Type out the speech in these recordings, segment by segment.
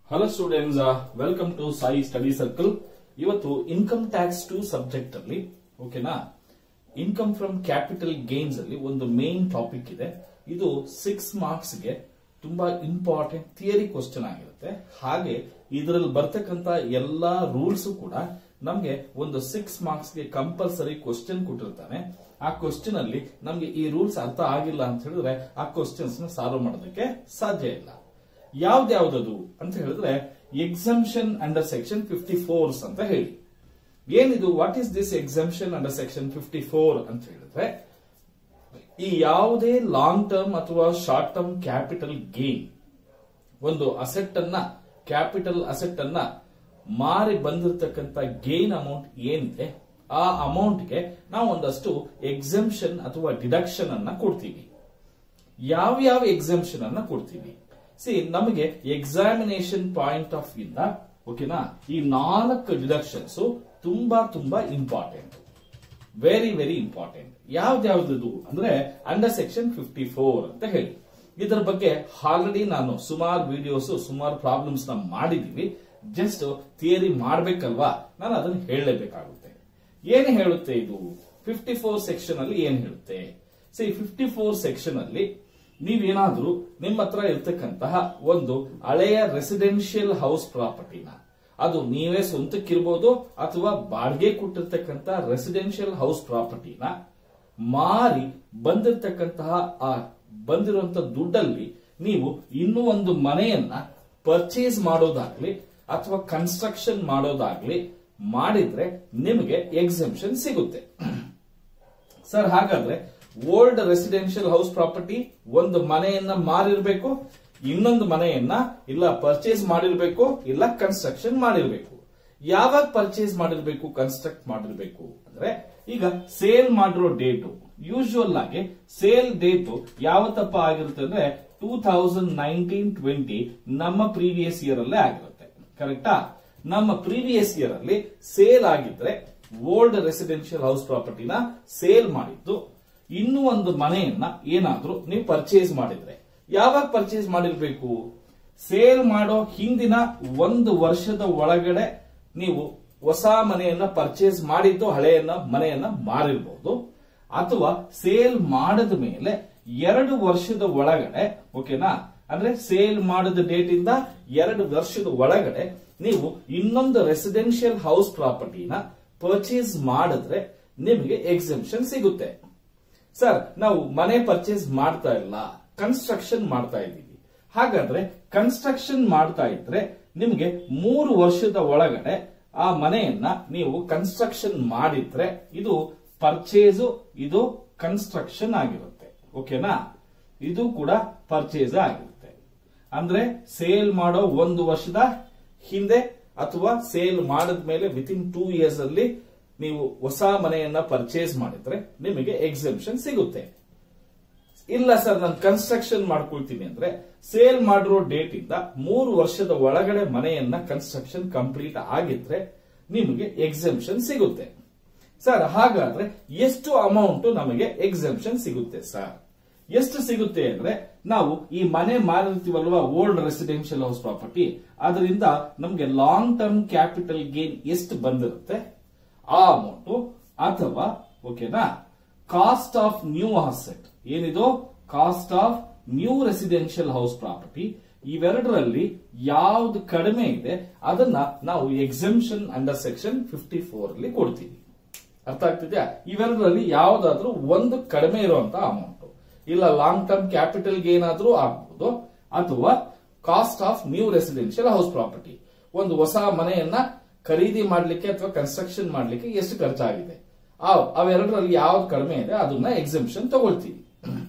hello students welcome to Sai study circle ಇವತ್ತು income tax to subject ಅಲ್ಲಿ ಓಕೆನಾ income from capital gains ಅಲ್ಲಿ ಒಂದು ಮೇನ್ ಟಾಪಿಕ್ ಇದೆ ಇದು ಸಿಕ್ಸ್ ಮಾರ್ಕ್ಸ್ ಗೆ ತುಂಬಾ ಇಂಪಾರ್ಟೆಂಟ್ ಥಿಯರಿ ಕ್ವಶನ್ ಆಗಿರುತ್ತೆ ಹಾಗೆ ಇದರಲ್ಲಿ ಬರ್ತಕ್ಕಂತ ಎಲ್ಲಾ ರೂಲ್ಸ್ ಕೂಡ ನಮ್ಗೆ ಒಂದು ಸಿಕ್ಸ್ ಮಾರ್ಕ್ಸ್ ಗೆ ಕಂಪಲ್ಸರಿ ಕ್ವಶನ್ ಕೊಟ್ಟಿರ್ತಾನೆ ಆ ಕ್ವಶನ್ ಅಲ್ಲಿ ನಮ್ಗೆ ಈ ರೂಲ್ಸ್ ಅರ್ಥ ಆಗಿಲ್ಲ ಅಂತ ಹೇಳಿದ್ರೆ ಆ ಕ್ವಶನ್ಸ್ ನ ಸಾಲ್ವ್ ಮಾಡೋದಕ್ಕೆ ಸಾಧ್ಯ ಇಲ್ಲ ಯಾವ್ದ್ಯಾವ್ದದು ಅಂತ ಹೇಳಿದ್ರೆ exemption under section fifty fours ಅಂತ ಹೇಳಿ ಏನಿದು what is this exemption under section fifty four ಅಂತ ಹೇಳಿದ್ರೆ ಈ ಯಾವುದೇ ಲಾಂಗ್ ಟರ್ಮ್ ಅಥವಾ ಶಾರ್ಟ್ ಟರ್ಮ್ ಕ್ಯಾಪಿಟಲ್ ಗೇನ್ ಒಂದು ಅಸೆಟ್ ಅನ್ನ ಕ್ಯಾಪಿಟಲ್ ಅಸೆಟ್ ಅನ್ನ ಮಾರಿ ಬಂದಿರತಕ್ಕಂತ ಗೇನ್ ಅಮೌಂಟ್ ಏನಿದೆ ಆ ಅಮೌಂಟ್ಗೆ ನಾವು ಒಂದಷ್ಟು ಎಕ್ಸಂಪ್ಷನ್ ಅಥವಾ ಡಿಡಕ್ಷನ್ ಅನ್ನ ಕೊಡ್ತೀವಿ ಯಾವ ಯಾವ ಎಕ್ಸಂಪ್ಷನ್ ಅನ್ನ ಕೊಡ್ತೀವಿ ಸಿ ನಮಗೆ ಎಕ್ಸಾಮಿನೇಷನ್ ಪಾಯಿಂಟ್ ಆಫ್ ಇಂದ ಓಕೆನಾ ಈ ನಾಲ್ಕು ಡಿಡಕ್ಷನ್ಸ್ ತುಂಬಾ ತುಂಬಾ ಇಂಪಾರ್ಟೆಂಟ್ ವೆರಿ ವೆರಿ ಇಂಪಾರ್ಟೆಂಟ್ ಯಾವ್ದ್ಯಾವ್ದು ಅಂದ್ರೆ ಅಂಡರ್ ಸೆಕ್ಷನ್ ಫಿಫ್ಟಿ ಫೋರ್ ಅಂತ ಹೇಳಿ ಇದರ ಬಗ್ಗೆ ಆಲ್ರೆಡಿ ನಾನು ಸುಮಾರು ವಿಡಿಯೋಸ್ ಸುಮಾರು ಪ್ರಾಬ್ಲಮ್ಸ್ ನ ಮಾಡಿದೀವಿ ಜಸ್ಟ್ ಥಿಯರಿ ಮಾಡ್ಬೇಕಲ್ವಾ ನಾನು ಅದನ್ನು ಹೇಳಲೇಬೇಕಾಗುತ್ತೆ ಏನು ಹೇಳುತ್ತೆ ಇದು ಫಿಫ್ಟಿ ಫೋರ್ ಸೆಕ್ಷನ್ ಅಲ್ಲಿ ಏನ್ ಹೇಳುತ್ತೆ ಸಿ ಫಿಫ್ಟಿ ಫೋರ್ ಸೆಕ್ಷನ್ ಅಲ್ಲಿ ನೀವೇನಾದ್ರೂ ನಿಮ್ಮ ಹತ್ರ ಇರ್ತಕ್ಕಂತಹ ಒಂದು ಹಳೆಯ ರೆಸಿಡೆನ್ಷಿಯಲ್ ಹೌಸ್ ಪ್ರಾಪರ್ಟಿನ ಅದು ನೀವೇ ಸ್ವಂತಕ್ಕಿರ್ಬೋದು ಅಥವಾ ಬಾಡಿಗೆ ಕೊಟ್ಟಿರ್ತಕ್ಕಂತ ರೆಸಿಡೆನ್ಷಿಯಲ್ ಹೌಸ್ ಪ್ರಾಪರ್ಟಿನ ಮಾರಿ ಬಂದಿರತಕ್ಕಂತಹ ಆ ಬಂದಿರುವಂತ ದುಡ್ಡಲ್ಲಿ ನೀವು ಇನ್ನೂ ಒಂದು ಮನೆಯನ್ನ ಪರ್ಚೇಸ್ ಮಾಡೋದಾಗ್ಲಿ ಅಥವಾ ಕನ್ಸ್ಟ್ರಕ್ಷನ್ ಮಾಡೋದಾಗ್ಲಿ ಮಾಡಿದ್ರೆ ನಿಮಗೆ ಎಕ್ಸೆಂಪ್ಷನ್ ಸಿಗುತ್ತೆ ಸರ್ ಹಾಗಾದ್ರೆ ಓಲ್ಡ್ ರೆಸಿಡೆನ್ಷಿಯಲ್ ಹೌಸ್ ಪ್ರಾಪರ್ಟಿ ಒಂದು ಮನೆಯನ್ನ ಮಾರಿರ್ಬೇಕು ಇನ್ನೊಂದು ಮನೆಯನ್ನ ಇಲ್ಲ ಪರ್ಚೇಸ್ ಮಾಡಿರ್ಬೇಕು ಇಲ್ಲ ಕನ್ಸ್ಟ್ರಕ್ಷನ್ ಮಾಡಿರ್ಬೇಕು ಯಾವಾಗ ಪರ್ಚೇಸ್ ಮಾಡಿರ್ಬೇಕು ಕನ್ಸ್ಟ್ರಕ್ಟ್ ಮಾಡಿರ್ಬೇಕು ಅಂದ್ರೆ ಈಗ ಸೇಲ್ ಮಾಡಿರೋ ಡೇಟು ಯೂಶುವಲ್ ಆಗಿ ಸೇಲ್ ಡೇಟು ಯಾವತ್ತಪ್ಪ ಆಗಿರುತ್ತೆ ಅಂದ್ರೆ ಟೂ ತೌಸಂಡ್ ನೈನ್ಟೀನ್ ಟ್ವೆಂಟಿ ನಮ್ಮ ಪ್ರೀವಿಯಸ್ ಇಯರ್ ಅಲ್ಲೇ ಆಗಿರುತ್ತೆ ಕರೆಕ್ಟಾ ನಮ್ಮ ಪ್ರೀವಿಯಸ್ ಇಯರ್ ಅಲ್ಲಿ ಸೇಲ್ ಆಗಿದ್ರೆ ಓಲ್ಡ್ ರೆಸಿಡೆನ್ಷಿಯಲ್ ಹೌಸ್ ಪ್ರಾಪರ್ಟಿನ ಸೇಲ್ ಮಾಡಿದ್ದು ಇನ್ನೂ ಒಂದು ಮನೆಯನ್ನ ಏನಾದ್ರೂ ನೀವು ಪರ್ಚೇಸ್ ಮಾಡಿದ್ರೆ ಯಾವಾಗ ಪರ್ಚೇಸ್ ಮಾಡಿರ್ಬೇಕು ಸೇಲ್ ಮಾಡೋ ಹಿಂದಿನ ಒಂದು ವರ್ಷದ ಒಳಗಡೆ ನೀವು ಹೊಸ ಮನೆಯನ್ನ ಪರ್ಚೇಸ್ ಮಾಡಿದ್ದು ಹಳೆಯನ್ನ ಮನೆಯನ್ನ ಮಾರಿರ್ಬೋದು ಅಥವಾ ಸೇಲ್ ಮಾಡಿದ ಮೇಲೆ ಎರಡು ವರ್ಷದ ಒಳಗಡೆ ಓಕೆನಾ ಅಂದ್ರೆ ಸೇಲ್ ಮಾಡಿದ ಡೇಟ್ ಇಂದ ಎರಡು ವರ್ಷದ ಒಳಗಡೆ ನೀವು ಇನ್ನೊಂದು ರೆಸಿಡೆನ್ಷಿಯಲ್ ಹೌಸ್ ಪ್ರಾಪರ್ಟಿನ ಪರ್ಚೇಸ್ ಮಾಡಿದ್ರೆ ನಿಮಗೆ ಎಕ್ಸಿಬಿಷನ್ ಸಿಗುತ್ತೆ ಸರ್ ನಾವು ಮನೆ ಪರ್ಚೇಸ್ ಮಾಡ್ತಾ ಇಲ್ಲ ಕನ್ಸ್ಟ್ರಕ್ಷನ್ ಮಾಡ್ತಾ ಇದ್ದೀವಿ ಹಾಗಾದ್ರೆ ಕನ್ಸ್ಟ್ರಕ್ಷನ್ ಮಾಡ್ತಾ ಇದ್ರೆ ನಿಮಗೆ ಮೂರು ವರ್ಷದ ಒಳಗಡೆ ಆ ಮನೆಯನ್ನ ನೀವು ಕನ್ಸ್ಟ್ರಕ್ಷನ್ ಮಾಡಿದ್ರೆ ಇದು ಪರ್ಚೇಸು ಇದು ಕನ್ಸ್ಟ್ರಕ್ಷನ್ ಆಗಿರುತ್ತೆ ಓಕೆನಾ ಇದು ಕೂಡ ಪರ್ಚೇಸ್ ಆಗಿರುತ್ತೆ ಅಂದ್ರೆ ಸೇಲ್ ಮಾಡೋ ಒಂದು ವರ್ಷದ ಹಿಂದೆ ಅಥವಾ ಸೇಲ್ ಮಾಡಿದ ಮೇಲೆ ವಿತ್ ಇನ್ ಟೂ ಇಯರ್ಸ್ ಅಲ್ಲಿ ನೀವು ಹೊಸ ಮನೆಯನ್ನ ಪರ್ಚೇಸ್ ಮಾಡಿದ್ರೆ ನಿಮಗೆ ಎಕ್ಸಿಬಿಷನ್ ಸಿಗುತ್ತೆ ಇಲ್ಲ ಸರ್ ನಾನು ಕನ್ಸ್ಟ್ರಕ್ಷನ್ ಮಾಡ್ಕೊಳ್ತೀನಿ ಅಂದ್ರೆ ಸೇಲ್ ಮಾಡಿರೋ ಡೇಟ್ ಇಂದ ಮೂರು ವರ್ಷದ ಒಳಗಡೆ ಮನೆಯನ್ನ ಕನ್ಸ್ಟ್ರಕ್ಷನ್ ಕಂಪ್ಲೀಟ್ ಆಗಿದ್ರೆ ನಿಮಗೆ ಎಕ್ಸಿಬಿಷನ್ ಸಿಗುತ್ತೆ ಸರ್ ಹಾಗಾದ್ರೆ ಎಷ್ಟು ಅಮೌಂಟ್ ನಮಗೆ ಎಕ್ಸಿಬಿಷನ್ ಸಿಗುತ್ತೆ ಸರ್ ಎಷ್ಟು ಸಿಗುತ್ತೆ ಅಂದ್ರೆ ನಾವು ಈ ಮನೆ ಮಾರಿರ್ತೀವಲ್ವಾ ಓಲ್ಡ್ ರೆಸಿಡೆನ್ಷಿಯಲ್ ಹೌಸ್ ಪ್ರಾಪರ್ಟಿ ಅದರಿಂದ ನಮಗೆ ಲಾಂಗ್ ಟರ್ಮ್ ಕ್ಯಾಪಿಟಲ್ ಗೇನ್ ಎಷ್ಟು ಬಂದಿರುತ್ತೆ ಆ ಅಮೌಂಟ್ ಅಥವಾ ಓಕೆನಾ ಕಾಸ್ಟ್ ಆಫ್ ನ್ಯೂ ಅಸೆಟ್ ಏನಿದು cost of new residential house property ಇವೆರಡರಲ್ಲಿ ಯಾವ್ದು ಕಡಿಮೆ ಇದೆ ಅದನ್ನ ನಾವು exemption under section fifty four ಅಲ್ಲಿ ಕೊಡ್ತೀವಿ ಅರ್ಥ ಆಗ್ತಿದ್ಯಾ ಇವೆರಡರಲ್ಲಿ ಯಾವ್ದಾದ್ರೂ ಒಂದು ಕಡಿಮೆ ಇರುವಂತಹ ಅಮೌಂಟ್ ಇಲ್ಲ ಲಾಂಗ್ ಟರ್ಮ್ ಕ್ಯಾಪಿಟಲ್ ಗೇನ್ ಆದ್ರೂ ಆಗ್ಬಹುದು ಅಥವಾ cost of new residential house property ಒಂದು ಹೊಸ ಮನೆಯನ್ನ ಖರೀದಿ ಮಾಡ್ಲಿಕ್ಕೆ ಅಥವಾ ಕನ್ಸ್ಟ್ರಕ್ಷನ್ ಮಾಡ್ಲಿಕ್ಕೆ ಎಷ್ಟು ಖರ್ಚಾಗಿದೆ ಅವೆರಡರಲ್ಲಿ ಯಾವ್ದು ಕಡಿಮೆ ಇದೆ ಅದನ್ನ ಎಕ್ಸಿಬಿಷನ್ ತಗೊಳ್ತೀವಿ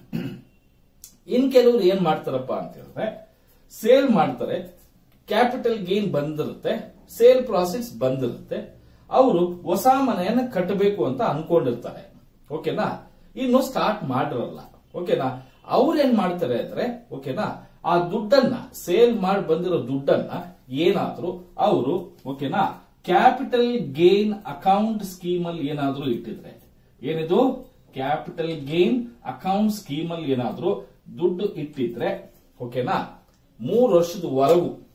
ಇನ್ ಕೆಲವರು ಏನ್ ಮಾಡ್ತಾರಪ್ಪ ಅಂತ ಹೇಳಿದ್ರೆ ಸೇಲ್ ಮಾಡ್ತಾರೆ ಕ್ಯಾಪಿಟಲ್ ಗೇನ್ ಬಂದಿರುತ್ತೆ ಸೇಲ್ ಪ್ರಾಸೆಸ್ ಬಂದಿರುತ್ತೆ ಅವರು ಹೊಸ ಮನೆಯನ್ನ ಕಟ್ಟಬೇಕು ಅಂತ ಅನ್ಕೊಂಡಿರ್ತಾರೆ ಓಕೆನಾ ಇನ್ನು ಸ್ಟಾರ್ಟ್ ಮಾಡಿರಲ್ಲ ಓಕೆನಾ ಅವ್ರು ಏನ್ ಮಾಡ್ತಾರೆ ಅಂದ್ರೆ ಓಕೆನಾ ಆ ದುಡ್ಡನ್ನ ಸೇಲ್ ಮಾಡಿ ಬಂದಿರೋ ದುಡ್ಡನ್ನ ಏನಾದ್ರೂ ಅವರು ಓಕೆನಾ ಕ್ಯಾಪಿಟಲ್ ಗೇನ್ ಅಕೌಂಟ್ ಸ್ಕೀಮ್ ಅಲ್ಲಿ ಏನಾದ್ರೂ ಇಟ್ಟಿದ್ರೆ ಏನಿದು ಕ್ಯಾಪಿಟಲ್ ಗೇನ್ ಅಕೌಂಟ್ ಸ್ಕೀಮ್ ಅಲ್ಲಿ ಏನಾದ್ರೂ ದುಡ್ಡು ಇಟ್ಟಿದ್ರೆ ಓಕೆನಾ ಮೂರು ವರ್ಷದವರೆಗೂ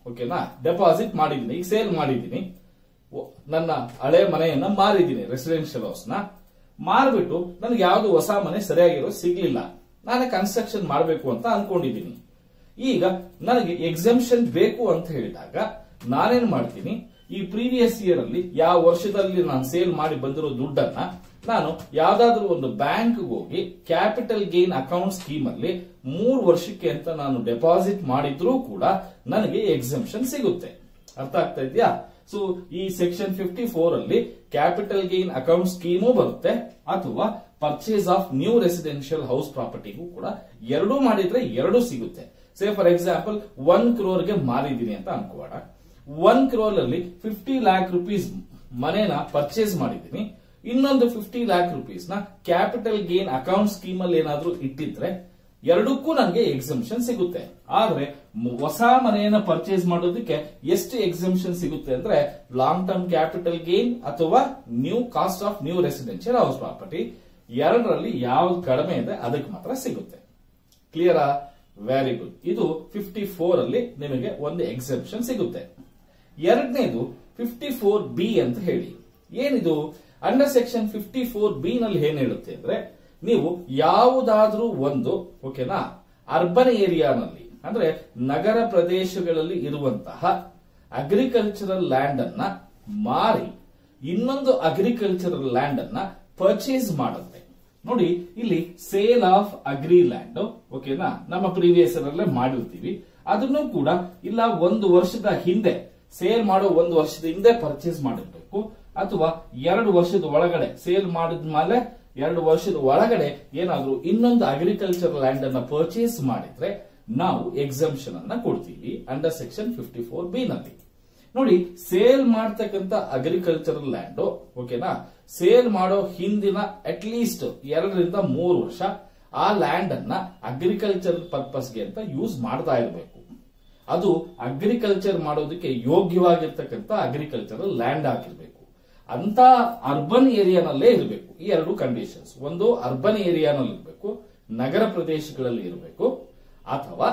ಓಕೆನಾ ಡೆಪಾಸಿಟ್ ಮಾಡಿದ್ದೀನಿ ಈಗ ಸೇಲ್ ಮಾಡಿದ್ದೀನಿ ಒ- ನನ್ನ ಹಳೆ ಮನೆಯನ್ನ ಮಾರಿದ್ದೀನಿ ರೆಸಿಡೆನ್ಷಿಯಲ್ ಹೌಸ್ ನ ಮಾರ್ಬಿಟ್ಟು ನನಗೆ ಯಾವ್ದು ಹೊಸ ಮನೆ ಸರಿಯಾಗಿರೋ ಸಿಗ್ಲಿಲ್ಲ ನಾನೇ ಕನ್ಸ್ಟ್ರಕ್ಷನ್ ಮಾಡಬೇಕು ಅಂತ ಅನ್ಕೊಂಡಿದ್ದೀನಿ ಈಗ ನನಗೆ ಎಕ್ಸಂಪ್ಷನ್ ಬೇಕು ಅಂತ ಹೇಳಿದಾಗ ನಾನೇನ್ ಮಾಡ್ತೀನಿ ಈ ಪ್ರೀವಿಯಸ್ ಇಯರ್ ಅಲ್ಲಿ ಯಾವ ವರ್ಷದಲ್ಲಿ ನಾನು ಸೇಲ್ ಮಾಡಿ ಬಂದಿರೋ ದುಡ್ಡನ್ನ ನಾನು ಯಾವ್ದಾದ್ರೂ ಒಂದು ಬ್ಯಾಂಕ್ ಹೋಗಿ ಕ್ಯಾಪಿಟಲ್ ಗೇನ್ ಅಕೌಂಟ್ ಸ್ಕೀಮ್ ಅಲ್ಲಿ ಮೂರು ವರ್ಷಕ್ಕೆ ಅಂತ ನಾನು ಡೆಪಾಸಿಟ್ ಮಾಡಿದ್ರೂ ಕೂಡ ನನಗೆ ಎಕ್ಸಂಪ್ಷನ್ ಸಿಗುತ್ತೆ ಅರ್ಥ ಆಗ್ತಾ ಇದೆಯಾ ಸೊ ಈ ಸೆಕ್ಷನ್ ಫಿಫ್ಟಿ ಫೋರ್ ಅಲ್ಲಿ ಕ್ಯಾಪಿಟಲ್ ಗೇನ್ ಅಕೌಂಟ್ ಸ್ಕೀಮು ಬರುತ್ತೆ ಅಥವಾ purchase of new residential house ಪ್ರಾಪರ್ಟಿಗೂ ಕೂಡ ಎರಡೂ ಮಾಡಿದ್ರೆ ಎರಡೂ ಸಿಗುತ್ತೆ ಸೇ ಫಾರ್ ಎಕ್ಸಾಂಪಲ್ ಒನ್ ಕ್ರೋರ್ಗೆ ಮಾರಿದ್ದೀನಿ ಅಂತ ಅನ್ಕೋಣ ಒನ್ ಕ್ರೋರ್ ಅಲ್ಲಿ ಫಿಫ್ಟಿ ಲ್ಯಾಕ್ ರುಪೀಸ್ ಮನೇನ ಪರ್ಚೇಸ್ ಮಾಡಿದ್ದೀನಿ ಇನ್ನೊಂದು ಫಿಫ್ಟಿ ಲ್ಯಾಕ್ ರುಪೀಸ್ ನ ಕ್ಯಾಪಿಟಲ್ ಗೇನ್ ಅಕೌಂಟ್ ಸ್ಕೀಮ್ ಅಲ್ಲಿ ಏನಾದ್ರೂ ಇಟ್ಟಿದ್ರೆ ಎರಡಕ್ಕೂ ನನಗೆ ಎಕ್ಸಂಪ್ಷನ್ ಸಿಗುತ್ತೆ ಆದ್ರೆ ಮ್- ಹೊಸ ಮನೆಯನ್ನ ಪರ್ಚೇಸ್ ಮಾಡೋದಕ್ಕೆ ಎಷ್ಟು ಎಕ್ಸಂಪ್ಷನ್ ಸಿಗುತ್ತೆ ಅಂದ್ರೆ ಲಾಂಗ್ ಟರ್ಮ್ ಕ್ಯಾಪಿಟಲ್ ಗೇನ್ ಅಥವಾ new cost of new residential house property ಎರಡರಲ್ಲಿ ಯಾವ್ದು ಕಡಿಮೆ ಇದೆ ಅದಕ್ಕೆ ಮಾತ್ರ ಸಿಗುತ್ತೆ ಕ್ಲಿಯರಾ ವೆರಿ ಗುಡ್ ಇದು ಫಿಫ್ಟಿ ಫೋರ್ ಅಲ್ಲಿ ನಿಮಗೆ ಒಂದು ಎಕ್ಸೆಪ್ಷನ್ ಸಿಗುತ್ತೆ ಎರಡನೇದು ಫಿಫ್ಟಿ ಫೋರ್ ಬಿ ಅಂತ ಹೇಳಿ ಏನಿದು under section fifty four B ನಲ್ಲಿ ಏನ್ ಹೇಳುತ್ತೆ ಅಂದ್ರೆ ನೀವು ಯಾವುದಾದ್ರೂ ಒಂದು ಓಕೆನಾ ಅರ್ಬನ್ ಏರಿಯಾನಲ್ಲಿ ಅಂದ್ರೆ ನಗರ ಪ್ರದೇಶಗಳಲ್ಲಿ ಇರುವಂತಹ ಅಗ್ರಿಕಲ್ಚರಲ್ ಲ್ಯಾಂಡ್ ಅನ್ನ ಮಾರಿ ಇನ್ನೊಂದು ಅಗ್ರಿಕಲ್ಚರಲ್ ಲ್ಯಾಂಡ್ ಅನ್ನ ಪರ್ಚೇಸ್ ಮಾಡುತ್ತೆ ನೋಡಿ ಇಲ್ಲಿ ಸೇಲ್ ಆಫ್ ಅಗ್ರಿ ಲ್ಯಾಂಡ್ ಓಕೆನಾ ನಮ್ಮ ಪ್ರೀವಿಯಸ್ ಅಲ್ಲೇ ಮಾಡಿರ್ತೀವಿ ಅದನ್ನು ಕೂಡ ಇಲ್ಲ ಒಂದು ವರ್ಷದ ಹಿಂದೆ ಸೇಲ್ ಮಾಡೋ ಒಂದು ವರ್ಷದ ಹಿಂದೆ ಪರ್ಚೇಸ್ ಮಾಡಿರ್ಬೇಕು ಅಥವಾ ಎರಡು ವರ್ಷದ ಒಳಗಡೆ ಸೇಲ್ ಮಾಡಿದ್ಮೇಲೆ ಎರಡು ವರ್ಷದ ಒಳಗಡೆ ಏನಾದ್ರೂ ಇನ್ನೊಂದು ಅಗ್ರಿಕಲ್ಚರ್ ಲ್ಯಾಂಡ್ ಅನ್ನ ಪರ್ಚೇಸ್ ಮಾಡಿದ್ರೆ ನಾವು ಎಕ್ಸಂಪ್ಷನ್ ಅನ್ನ ಕೊಡ್ತೀವಿ under section fifty four B ನಲ್ಲಿ ನೋಡಿ ಸೇಲ್ ಮಾಡ್ತಕ್ಕಂತ ಅಗ್ರಿಕಲ್ಚರಲ್ ಲ್ಯಾಂಡ್ ಓಕೆನಾ ಸೇಲ್ ಮಾಡೋ ಹಿಂದಿನ ಅಟ್ ಲೀಸ್ಟ್ ಎರಡರಿಂದ ಮೂರು ವರ್ಷ ಆ ಲ್ಯಾಂಡ್ ಅನ್ನ ಅಗ್ರಿಕಲ್ಚರ್ ಪರ್ಪಸ್ಗೆ ಅಂತ ಯೂಸ್ ಮಾಡ್ತಾ ಇರಬೇಕು ಅದು ಅಗ್ರಿಕಲ್ಚರ್ ಮಾಡೋದಕ್ಕೆ ಯೋಗ್ಯವಾಗಿರ್ತಕ್ಕಂಥ ಅಗ್ರಿಕಲ್ಚರಲ್ ಲ್ಯಾಂಡ್ ಆಗಿರ್ಬೇಕು ಅಂತ ಅರ್ಬನ್ ಏರಿಯಾನಲ್ಲೇ ಇರಬೇಕು ಈ ಎರಡು ಕಂಡೀಷನ್ಸ್ ಒಂದು ಅರ್ಬನ್ ಏರಿಯಾನಲ್ಲಿ ಇರಬೇಕು ನಗರ ಪ್ರದೇಶಗಳಲ್ಲಿ ಇರಬೇಕು ಅಥವಾ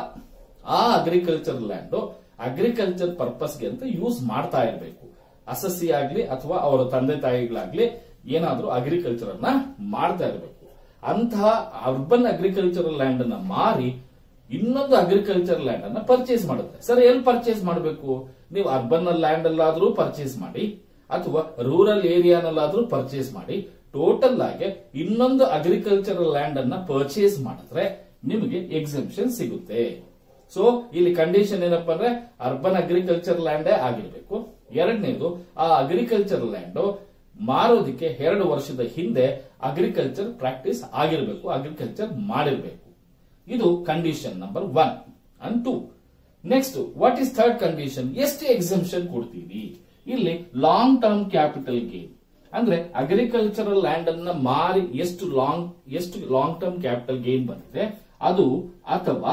ಆ ಅಗ್ರಿಕಲ್ಚರ್ ಲ್ಯಾಂಡ್ ಅಗ್ರಿಕಲ್ಚರ್ ಪರ್ಪಸ್ಗೆ ಅಂತ ಯೂಸ್ ಮಾಡ್ತಾ ಇರಬೇಕು ಅಸಸ್ಸಿ ಆಗ್ಲಿ ಅಥವಾ ಅವರ ತಂದೆ ತಾಯಿಗಳಾಗ್ಲಿ ಏನಾದ್ರೂ ಅಗ್ರಿಕಲ್ಚರ್ ಅನ್ನ ಮಾಡ್ತಾ ಇರಬೇಕು ಅಂತಹ ಅರ್ಬನ್ ಅಗ್ರಿಕಲ್ಚರಲ್ ಲ್ಯಾಂಡ್ ಅನ್ನ ಮಾರಿ ಇನ್ನೊಂದು ಅಗ್ರಿಕಲ್ಚರ್ ಲ್ಯಾಂಡ್ ಅನ್ನ ಪರ್ಚೇಸ್ ಮಾಡುತ್ತೆ ಸರ್ ಎಲ್ಲಿ ಪರ್ಚೇಸ್ ಮಾಡಬೇಕು ನೀವು ಅರ್ಬನ್ ಲ್ಯಾಂಡ್ ಅಲ್ಲಾದ್ರೂ ಪರ್ಚೇಸ್ ಮಾಡಿ ಅಥವಾ ರೂರಲ್ ಏರಿಯಾನಲ್ಲಾದ್ರೂ ಪರ್ಚೇಸ್ ಮಾಡಿ ಟೋಟಲ್ ಆಗಿ ಇನ್ನೊಂದು ಅಗ್ರಿಕಲ್ಚರಲ್ ಲ್ಯಾಂಡ್ ಅನ್ನ ಪರ್ಚೇಸ್ ಮಾಡಿದ್ರೆ ನಿಮಗೆ ಎಕ್ಸಂಪ್ಷನ್ ಸಿಗುತ್ತೆ ಸೊ ಇಲ್ಲಿ ಕಂಡೀಷನ್ ಏನಪ್ಪಾ ಅಂದ್ರೆ ಅರ್ಬನ್ ಅಗ್ರಿಕಲ್ಚರ್ ಲ್ಯಾಂಡೇ ಆಗಿರ್ಬೇಕು ಎರಡನೇದು ಆ ಅಗ್ರಿಕಲ್ಚರ್ ಲ್ಯಾಂಡ್ ಮಾರೋದಿಕ್ಕೆ ಎರಡು ವರ್ಷದ ಹಿಂದೆ ಅಗ್ರಿಕಲ್ಚರ್ ಪ್ರಾಕ್ಟೀಸ್ ಆಗಿರಬೇಕು ಅಗ್ರಿಕಲ್ಚರ್ ಮಾಡಿರ್ಬೇಕು ಇದು condition number one and two next what is third condition ಎಷ್ಟು ಎಕ್ಸಂಪ್ಷನ್ ಕೊಡ್ತೀವಿ ಇಲ್ಲಿ ಲಾಂಗ್ ಟರ್ಮ್ ಕ್ಯಾಪಿಟಲ್ ಗೇನ್ ಅಂದ್ರೆ ಅಗ್ರಿಕಲ್ಚರಲ್ ಲ್ಯಾಂಡ್ ಅನ್ನ ಮಾರಿ ಎಷ್ಟು ಲಾಂಗ್ ಎಷ್ಟು ಲಾಂಗ್ ಟರ್ಮ್ ಕ್ಯಾಪಿಟಲ್ ಗೇನ್ ಬಂದಿದೆ ಅದು ಅಥವಾ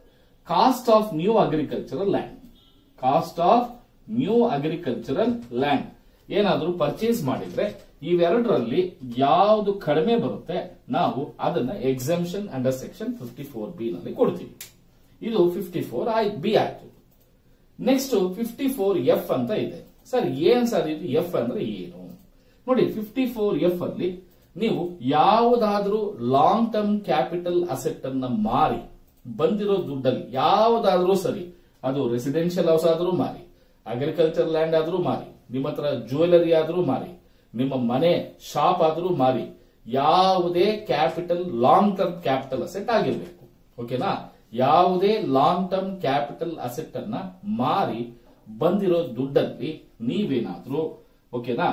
cost of new agricultural land cost of new agricultural land ಏನಾದ್ರೂ ಪರ್ಚೇಸ್ ಮಾಡಿದ್ರೆ ಇವೆರಡರಲ್ಲಿ ಯಾವುದು ಕಡಿಮೆ ಬರುತ್ತೆ ನಾವು ಅದನ್ನ exemption under section fifty four B ನಲ್ಲಿ ಕೊಡ್ತೀವಿ ಇದು ಫಿಫ್ಟಿ ಫೋರ್ ಬಿ ಆಯ್ತು ನೆಕ್ಸ್ಟ್ ಫಿಫ್ಟಿ ಫೋರ್ ಎಫ್ ಅಂತ ಇದೆ ಸರ್ ಏನ್ ಸರ್ ಇದು ಎಫ್ ಅಂದ್ರೆ ಏನು ನೋಡಿ ಫಿಫ್ಟಿ ಫೋರ್ ಎಫ್ ಅಲ್ಲಿ ನೀವು ಯಾವುದಾದ್ರೂ ಲಾಂಗ್ ಟರ್ಮ್ ಕ್ಯಾಪಿಟಲ್ ಅಸೆಟ್ ಅನ್ನ ಮಾರಿ ಬಂದಿರೋ ದುಡ್ಡಲ್ಲಿ ಯಾವುದಾದ್ರೂ ಸರಿ ಅದು ರೆಸಿಡೆನ್ಷಿಯಲ್ ಹೌಸ್ ಆದ್ರೂ ಮಾರಿ ಅಗ್ರಿಕಲ್ಚರ್ ಲ್ಯಾಂಡ್ ಆದ್ರೂ ಮಾರಿ ನಿಮ್ಮ ಹತ್ರ ಜ್ಯುವೆಲರಿ ಆದ್ರೂ ಮಾರಿ ನಿಮ್ಮ ಮನೆ ಶಾಪ್ ಆದ್ರೂ ಮಾರಿ ಯಾವುದೇ capital long term capital asset ಆಗಿರ್ಬೇಕು ಓಕೆನಾ ಯಾವುದೇ ಲಾಂಗ್ ಟರ್ಮ್ ಕ್ಯಾಪಿಟಲ್ ಅಸೆಟ್ ಅನ್ನ ಮಾರಿ ಬಂದಿರೋ ದುಡ್ಡಲ್ಲಿ ನೀವೇನಾದ್ರೂ ಓಕೆನಾ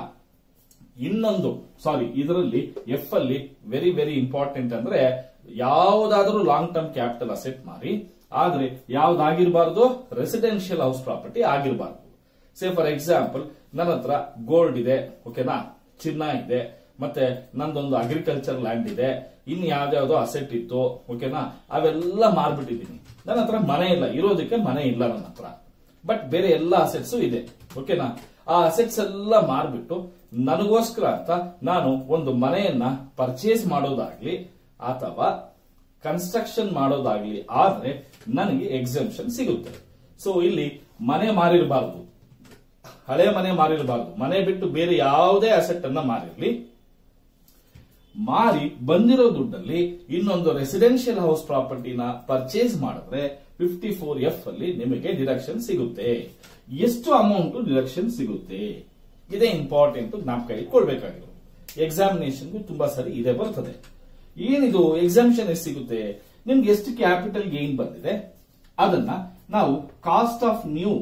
ಇನ್ನೊಂದು ಸಾರಿ ಇದರಲ್ಲಿ ಎಫ್ ಅಲ್ಲಿ ವೆರಿ ವೆರಿ ಇಂಪಾರ್ಟೆಂಟ್ ಅಂದ್ರೆ ಯಾವುದಾದ್ರೂ ಲಾಂಗ್ ಟರ್ಮ್ ಕ್ಯಾಪಿಟಲ್ ಅಸೆಟ್ ಮಾರಿ ಆದ್ರೆ ಯಾವ್ದಾಗಿರ್ಬಾರ್ದು ರೆಸಿಡೆನ್ಷಿಯಲ್ ಹೌಸ್ ಪ್ರಾಪರ್ಟಿ ಆಗಿರಬಾರ್ದು ಸೇ ಫಾರ್ ಎಕ್ಸಾಂಪಲ್ ನನ್ನ ಹತ್ರ ಗೋಲ್ಡ್ ಇದೆ ಓಕೆನಾ ಚಿನ್ನ ಇದೆ ಮತ್ತೆ ನಂದೊಂದು ಅಗ್ರಿಕಲ್ಚರ್ ಲ್ಯಾಂಡ್ ಇದೆ ಇನ್ ಯಾವ್ದಾವ್ದೋ ಅಸೆಟ್ ಇತ್ತು ಓಕೆನಾ ಅವೆಲ್ಲ ಮಾರ್ಬಿಟ್ಟಿದ್ದೀನಿ ನನ್ನ ಹತ್ರ ಮನೆ ಇಲ್ಲ ಇರೋದಕ್ಕೆ ಮನೆ ಇಲ್ಲ ನನ್ನ ಹತ್ರ ಬಟ್ ಬೇರೆ ಎಲ್ಲ ಅಸೆಟ್ಸ್ ಇದೆ ಓಕೆನಾ ಆ ಅಸೆಟ್ಸ್ ಎಲ್ಲ ಮಾರ್ಬಿಟ್ಟು ನನಗೋಸ್ಕರ ಅಂತ ನಾನು ಒಂದು ಮನೆಯನ್ನ ಪರ್ಚೇಸ್ ಮಾಡೋದಾಗ್ಲಿ ಅಥವಾ ಕನ್ಸ್ಟ್ರಕ್ಷನ್ ಮಾಡೋದಾಗ್ಲಿ ಆದ್ರೆ ನನಗೆ ಎಕ್ಸಂಪ್ಷನ್ ಸಿಗುತ್ತೆ ಸೊ ಇಲ್ಲಿ ಮನೆ ಮಾರಿರಬಾರದು ಹಳೆ ಮನೆ ಮಾರಿರಬಾರದು ಮನೆ ಬಿಟ್ಟು ಬೇರೆ ಯಾವುದೇ ಅಸೆಟ್ ಅನ್ನ ಮಾರಿರ್ಲಿ ಮಾರಿ ಬಂದಿರೋ ದುಡ್ಡಲ್ಲಿ ಇನ್ನೊಂದು ರೆಸಿಡೆನ್ಷಿಯಲ್ ಹೌಸ್ ಪ್ರಾಪರ್ಟಿನ ಪರ್ಚೇಸ್ ಮಾಡಿದ್ರೆ ಫಿಫ್ಟಿ ಫೋರ್ ಎಫ್ ಅಲ್ಲಿ ನಿಮಗೆ ಡಿಡಕ್ಷನ್ ಸಿಗುತ್ತೆ ಎಷ್ಟು ಅಮೌಂಟ್ ಡಿಡಕ್ಷನ್ ಸಿಗುತ್ತೆ ಇದೇ ಇಂಪಾರ್ಟೆಂಟ್ ಜ್ಞಾಪಕ ಇಟ್ಕೊಳ್ಬೇಕಾಗಿರೋದು ಎಕ್ಸಾಮಿನೇಷನ್ಗೂ ತುಂಬಾ ಸರಿ ಇದೇ ಬರ್ತದೆ ಏನಿದು ಎಕ್ಸಾಮಿಷನ್ ಎಷ್ಟು ಸಿಗುತ್ತೆ ನಿಮ್ಗೆ ಎಷ್ಟು ಕ್ಯಾಪಿಟಲ್ ಗೇನ್ ಬಂದಿದೆ ಅದನ್ನ ನಾವು cost of new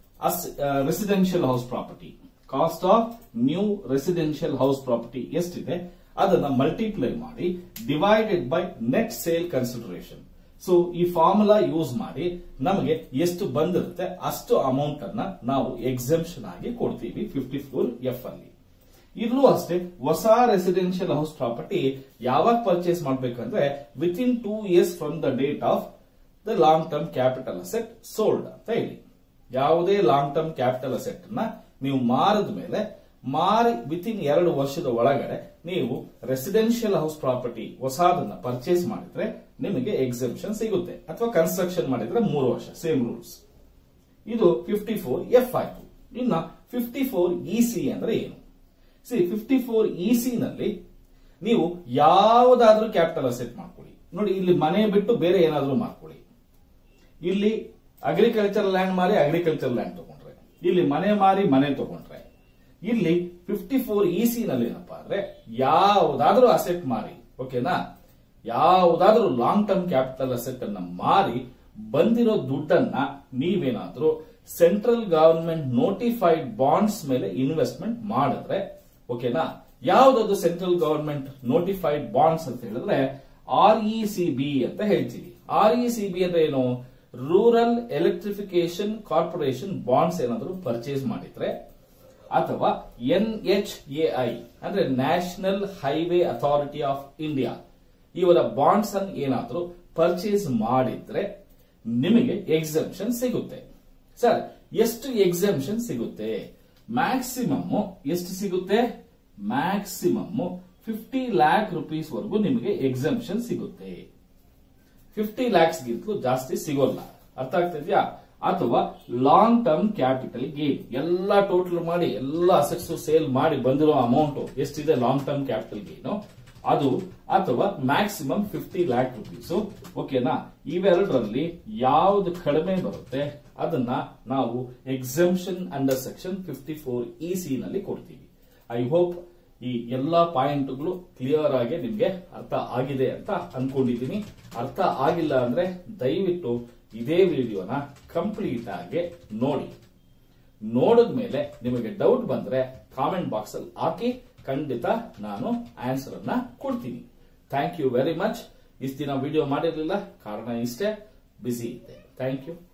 residential house property cost of new residential house property ಎಷ್ಟಿದೆ ಅದನ್ನ ಮಲ್ಟಿಪ್ಲೈ ಮಾಡಿ divided by net sale consideration so ಈ ಫಾರ್ಮುಲಾ ಯೂಸ್ ಮಾಡಿ ನಮಗೆ ಎಷ್ಟು ಬಂದಿರುತ್ತೆ ಅಷ್ಟು ಅಮೌಂಟ್ ಅನ್ನ ನಾವು ಎಕ್ಸೆಂಪ್ಷನ್ ಆಗಿ ಕೊಡ್ತೀವಿ ಫಿಫ್ಟಿ ಫೋರ್ ಎಫ್ ಅಲ್ಲಿ ಇಲ್ಲೂ ಅಷ್ಟೇ ಹೊಸ ರೆಸಿಡೆನ್ಷಿಯಲ್ ಹೌಸ್ ಪ್ರಾಪರ್ಟಿ ಯಾವಾಗ ಪರ್ಚೇಸ್ ಮಾಡಬೇಕಂದ್ರೆ within two years from the date of the long term capital asset sold ಅಂತ ಹೇಳಿ ಯಾವುದೇ ಲಾಂಗ್ ಟರ್ಮ್ ಕ್ಯಾಪಿಟಲ್ ಅಸೆಟ್ ನ ನೀವು ಮಾರಿದ ಮೇಲೆ ಮಾರಿ ವಿತ್ ಇನ್ ಎರಡು ವರ್ಷದ ಒಳಗಡೆ ನೀವು ರೆಸಿಡೆನ್ಷಿಯಲ್ ಹೌಸ್ ಪ್ರಾಪರ್ಟಿ ಹೊಸದನ್ನ ಪರ್ಚೇಸ್ ಮಾಡಿದ್ರೆ ನಿಮಗೆ ಎಕ್ಸಿಬಿಷನ್ ಸಿಗುತ್ತೆ ಅಥವಾ ಕನ್ಸ್ಟ್ರಕ್ಷನ್ ಮಾಡಿದ್ರೆ ಮೂರು ವರ್ಷ ಸೇಮ್ ರೂಲ್ಸ್ ಇದು ಫಿಫ್ಟಿ ಫೋರ್ ಎಫ್ ಆಯ್ತು ಇನ್ನ ಫಿಫ್ಟಿ ಫೋರ್ ಇ ಸಿ ಅಂದ್ರೆ ಏನು C fifty four E C ನಲ್ಲಿ ನೀವು ಯಾವುದಾದ್ರೂ ಕ್ಯಾಪಿಟಲ್ ಅಸೆಟ್ ಮಾಡ್ಕೊಳ್ಳಿ ನೋಡಿ ಇಲ್ಲಿ ಮನೆ ಬಿಟ್ಟು ಬೇರೆ ಏನಾದ್ರೂ ಮಾಡ್ಕೊಳ್ಳಿ ಇಲ್ಲಿ ಅಗ್ರಿಕಲ್ಚರ್ ಲ್ಯಾಂಡ್ ಮಾರಿ ಅಗ್ರಿಕಲ್ಚರ್ ಲ್ಯಾಂಡ್ ತಗೊಂಡ್ರೆ ಇಲ್ಲಿ ಮನೆ ಮಾರಿ ಮನೆ ತಗೊಂಡ್ರೆ ಇಲ್ಲಿ ಫಿಫ್ಟಿ ಫೋರ್ ಇ ಸಿ ನಲ್ಲಿ ಏನಪ್ಪಾ ಅಂದ್ರೆ ಯಾವುದಾದ್ರೂ ಅಸೆಟ್ ಮಾರಿ ಓಕೆನಾ ಯಾವುದಾದ್ರೂ ಲಾಂಗ್ ಟರ್ಮ್ ಕ್ಯಾಪಿಟಲ್ ಅಸೆಟ್ ಅನ್ನ ಮಾರಿ ಬಂದಿರೋ ದುಡ್ಡನ್ನ ನೀವೇನಾದ್ರೂ ಸೆಂಟ್ರಲ್ ಗವರ್ಮೆಂಟ್ ನೋಟಿಫೈಡ್ ಬಾಂಡ್ಸ್ ಮೇಲೆ ಇನ್ವೆಸ್ಟ್ಮೆಂಟ್ ಮಾಡಿದ್ರೆ ಓಕೆನಾ ಯಾವ್ದದು ಸೆಂಟ್ರಲ್ ಗವರ್ಮೆಂಟ್ ನೋಟಿಫೈಡ್ ಬಾಂಡ್ಸ್ ಅಂತ ಹೇಳಿದ್ರೆ ಆರ್ ಇ ಸಿ ಬಿ ಅಂತ ಹೇಳ್ತೀವಿ ಆರ್ ಇ ಸಿ ಬಿ ಅಂದ್ರೆ ಏನು ರೂರಲ್ ಎಲೆಕ್ಟ್ರಿಫಿಕೇಶನ್ ಕಾರ್ಪೊರೇಷನ್ ಬಾಂಡ್ಸ್ ಏನಾದರೂ ಪರ್ಚೇಸ್ ಮಾಡಿದ್ರೆ ಅಥವಾ ಎನ್ ಎಚ್ ಎ ಐ ಅಂದ್ರೆ national highway authority of India ಇವರ ಬಾಂಡ್ಸ್ ಅನ್ನು ಏನಾದರೂ ಪರ್ಚೇಸ್ ಮಾಡಿದ್ರೆ ನಿಮಗೆ ಎಕ್ಸಂಪ್ಷನ್ ಸಿಗುತ್ತೆ ಸರ್ ಎಷ್ಟು ಎಕ್ಸಂಪ್ಷನ್ ಸಿಗುತ್ತೆ ಮ್ಯಾಕ್ಸಿಮಮ್ ಎಷ್ಟು ಸಿಗುತ್ತೆ ಮ್ಯಾಕ್ಸಿಮಮ್ ಫಿಫ್ಟಿ ಲ್ಯಾಕ್ ರುಪೀಸ್ ವರೆಗೂ ನಿಮಗೆ ಎಕ್ಸಂಪ್ಷನ್ ಸಿಗುತ್ತೆ ಫಿಫ್ಟಿ ಲ್ಯಾಕ್ಸ್ ಗಿಂತಲೂ ಜಾಸ್ತಿ ಸಿಗೋಲ್ಲ ಅರ್ಥ ಆಗ್ತಿದ್ಯಾ ಅಥವಾ ಲಾಂಗ್ ಟರ್ಮ್ ಕ್ಯಾಪಿಟಲ್ ಗೇನ್ ಎಲ್ಲ ಟೋಟಲ್ ಮಾಡಿ ಎಲ್ಲ ಅಸೆಟ್ಸ್ ಸೇಲ್ ಮಾಡಿ ಬಂದಿರೋ ಅಮೌಂಟ್ ಎಷ್ಟಿದೆ ಲಾಂಗ್ ಟರ್ಮ್ ಕ್ಯಾಪಿಟಲ್ ಗೇನು ಅದು ಅಥವಾ ಮ್ಯಾಕ್ಸಿಮಮ್ ಫಿಫ್ಟಿ ಲ್ಯಾಕ್ ರುಪೀಸ್ ಓಕೆನಾ ಇವೆರಡರಲ್ಲಿ ಯಾವ್ದು ಕಡಿಮೆ ಬರುತ್ತೆ ಅದನ್ನ ನಾವು exemption under section fifty four E C ನಲ್ಲಿ ಕೊಡ್ತೀವಿ ಐ ಹೋಪ್ ಈ ಎಲ್ಲಾ ಪಾಯಿಂಟ್ಗಳು ಕ್ಲಿಯರ್ ಆಗಿ ನಿಮ್ಗೆ ಅರ್ಥ ಆಗಿದೆ ಅಂತ ಅನ್ಕೊಂಡಿದ್ದೀನಿ ಅರ್ಥ ಆಗಿಲ್ಲ ಅಂದ್ರೆ ದಯವಿಟ್ಟು ಇದೇ ವಿಡಿಯೋನ ಕಂಪ್ಲೀಟ್ ಆಗಿ ನೋಡಿ ನೋಡಿದ್ಮೇಲೆ ನಿಮಗೆ ಡೌಟ್ ಬಂದ್ರೆ ಕಾಮೆಂಟ್ ಬಾಕ್ಸ್ ಅಲ್ಲಿ ಹಾಕಿ ಖಂಡಿತ ನಾನು ಆನ್ಸರ್ ಅನ್ನ ಕೊಡ್ತೀನಿ ಥ್ಯಾಂಕ್ ಯು ವೆರಿ ಮಚ್ ಇಷ್ಟು ದಿನ ವಿಡಿಯೋ ಮಾಡಿರ್ಲಿಲ್ಲ ಕಾರಣ ಇಷ್ಟೇ ಬಿಸಿ ಇದ್ದೆ ಥ್ಯಾಂಕ್ ಯು